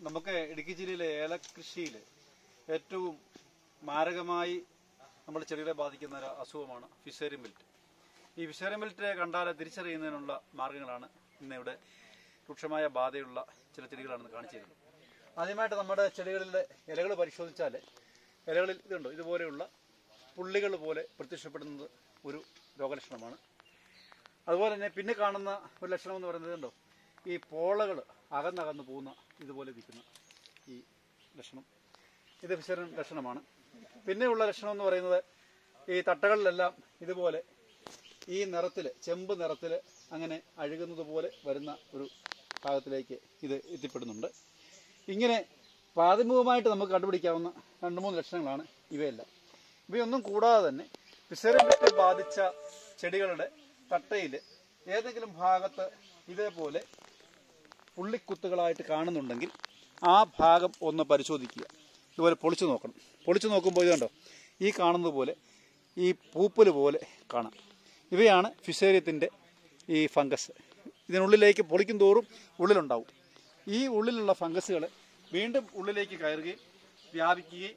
നമുക്ക് ഇടുക്കി ജില്ലയിലെ ഏലകൃഷിയിൽ ഏറ്റവും മാരകമായി നമ്മുടെ ചെടികളെ ബാധിക്കുന്ന ഒരു അസുഖമാണ് ഫിഷറി മിൽറ്റ് ഈ ഫിഷറി മിൽറ്റ് കണ്ടാൽ തിരിച്ചറിയുന്നതിനുള്ള മാർഗങ്ങളാണ് ഇന്ന് ഇവിടെ രൂക്ഷമായ ബാധയുള്ള ചില ചെടികളാണ് കാണിച്ചു തരുന്നത് ആദ്യമായിട്ട് നമ്മുടെ ചെടികളിലെ ഇലകൾ പരിശോധിച്ചാൽ ഇലകളിൽ ഇതുണ്ടോ ഇതുപോലെയുള്ള പുള്ളികൾ പോലെ പ്രത്യക്ഷപ്പെടുന്നത് ഒരു രോഗലക്ഷണമാണ് അതുപോലെ തന്നെ പിന്നെ കാണുന്ന ഒരു ലക്ഷണം എന്ന് പറയുന്നത് ഉണ്ടോ ഈ പോളകൾ അകന്നകന്ന് പോകുന്ന ഇതുപോലെ നിൽക്കുന്ന ഈ ലക്ഷണം ഇത് ഫിഷറിൻ ലക്ഷണമാണ് പിന്നെയുള്ള ലക്ഷണം എന്ന് പറയുന്നത് ഈ തട്ടകളിലെല്ലാം ഇതുപോലെ ഈ നിറത്തിൽ ചെമ്പ് നിറത്തിൽ അങ്ങനെ അഴുകുന്നത് പോലെ വരുന്ന ഒരു ഭാഗത്തിലേക്ക് ഇത് എത്തിപ്പെടുന്നുണ്ട് ഇങ്ങനെ പ്രാഥമികമായിട്ട് നമുക്ക് കണ്ടുപിടിക്കാവുന്ന രണ്ട് മൂന്ന് ലക്ഷണങ്ങളാണ് ഇവയെല്ലാം ഇവയൊന്നും കൂടാതെ തന്നെ ഫിഷറിമിറ്റ് ബാധിച്ച ചെടികളുടെ തട്ടയിൽ ഏതെങ്കിലും ഭാഗത്ത് ഇതേപോലെ പുള്ളിക്കുത്തുകളായിട്ട് കാണുന്നുണ്ടെങ്കിൽ ആ ഭാഗം ഒന്ന് പരിശോധിക്കുക ഇതുപോലെ പൊളിച്ചു നോക്കണം പൊളിച്ചു നോക്കുമ്പോൾ ഇതുണ്ടോ ഈ കാണുന്നത് പോലെ ഈ പൂപ്പൽ പോലെ കാണാം ഇവയാണ് ഫിഷേറിയത്തിൻ്റെ ഈ ഫംഗസ് ഇതിനുള്ളിലേക്ക് പൊളിക്കും തോറും ഉള്ളിലുണ്ടാവും ഈ ഉള്ളിലുള്ള ഫംഗസുകൾ വീണ്ടും ഉള്ളിലേക്ക് കയറുകയും വ്യാപിക്കുകയും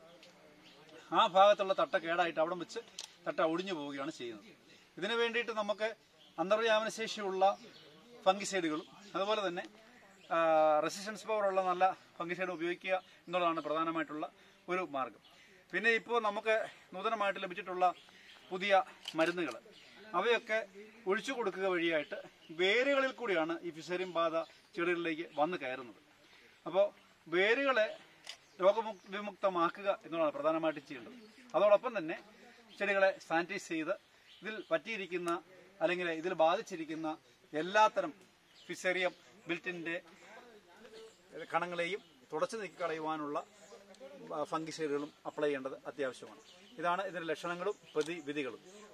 ആ ഭാഗത്തുള്ള തട്ട കേടായിട്ട് അവിടെ വെച്ച് തട്ട ഒടിഞ്ഞു പോവുകയാണ് ചെയ്യുന്നത് ഇതിനു വേണ്ടിയിട്ട് നമുക്ക് അന്തർവ്യാപന ശേഷിയുള്ള ഫംഗിസൈഡുകളും അതുപോലെ തന്നെ റെസിസ്റ്റൻസ് പവർ ഉള്ള നല്ല ഫംഗിസൈഡ് ഉപയോഗിക്കുക എന്നുള്ളതാണ് പ്രധാനമായിട്ടുള്ള ഒരു മാർഗം പിന്നെ ഇപ്പോൾ നമുക്ക് നൂതനമായിട്ട് ലഭിച്ചിട്ടുള്ള പുതിയ മരുന്നുകൾ അവയൊക്കെ ഒഴിച്ചു കൊടുക്കുക വഴിയായിട്ട് വേരുകളിൽ കൂടിയാണ് ഈ ഫിഷറിയം ബാധ ചെടികളിലേക്ക് വന്ന് കയറുന്നത് അപ്പോൾ വേരുകളെ രോഗവിമുക്തമാക്കുക എന്നുള്ളതാണ് പ്രധാനമായിട്ടും ചെയ്യേണ്ടത് അതോടൊപ്പം തന്നെ ചെടികളെ സാനിറ്റൈസ് ചെയ്ത് ഇതിൽ പറ്റിയിരിക്കുന്ന അല്ലെങ്കിൽ ഇതിൽ ബാധിച്ചിരിക്കുന്ന എല്ലാത്തരം ഫിസേറിയം ബിൽറ്റിന്റെ കണങ്ങളെയും തുടച്ചു നീക്കി കളയുവാനുള്ള ഫംഗിസൈഡുകളും അപ്ലൈ ചെയ്യേണ്ടത് അത്യാവശ്യമാണ് ഇതാണ് ഇതിന്റെ ലക്ഷണങ്ങളും പ്രതിവിധികളും